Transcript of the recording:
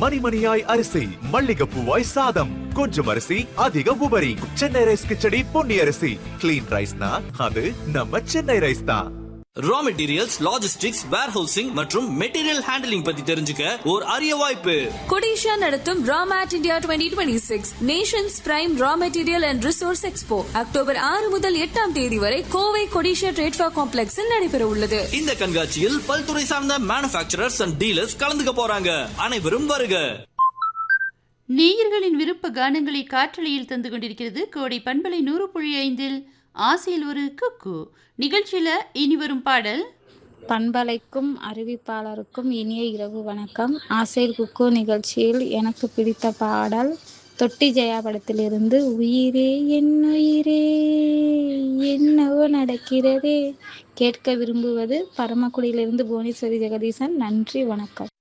மணிமணியாய் அரிசி மல்லிகப்பூவாய் சாதம் கொஞ்சம் அரிசி அதிக உபரி சென்னை ரைஸ் கிச்சடி பொன்னி அரிசி கிளீன் ரைஸ்னா அது நம்ம சென்னை ரைஸ் தான் ரா மெட்டீரியல்ஸ் லாஜிஸ்டிக்ஸ் வேர்ஹவுசிங் மற்றும் மெட்டீரியல் ஹேண்டலிங் பத்தி தெரிஞ்சுக்க ஒரு அரிய வாய்ப்பு கொடிஷா நடத்தும் Ramet India twenty twenty six nations prime raw material and resource expo October ஆறு முதல் எட்டாம் தேதி வரை கோவை கொடிஷா ட்ரேட்ஃபா காம்ப்ளெக்ஸில் நடைபெற உள்ளது இந்த கண்காட்சியில் பல்துறை சார்ந்த மேனுபேக்சரர்ஸ் அண்ட் டீலர்ஸ் கலந்துக்க போறாங்க அனைவரும் வருக நேயர்களின் விருப்ப கானங்களை காற்றலையில் தந்து கொண்டிருக்கிறது கோடை பண்பலை நூறு புள்ளி ஐந்தில் ஆசையில் ஒரு குக்கு நிகழ்ச்சியில இனி வரும் பாடல் பண்பலைக்கும் அறிவிப்பாளருக்கும் இனிய இரவு வணக்கம் ஆசையில் குக்கு நிகழ்ச்சியில் எனக்கு பிடித்த பாடல் தொட்டி ஜெயா படத்திலிருந்து உயிரே என் உயிரே என்னவோ நடக்கிறதே கேட்க விரும்புவது பரமக்குடியிலிருந்து புவனேஸ்வரி ஜெகதீசன் நன்றி வணக்கம்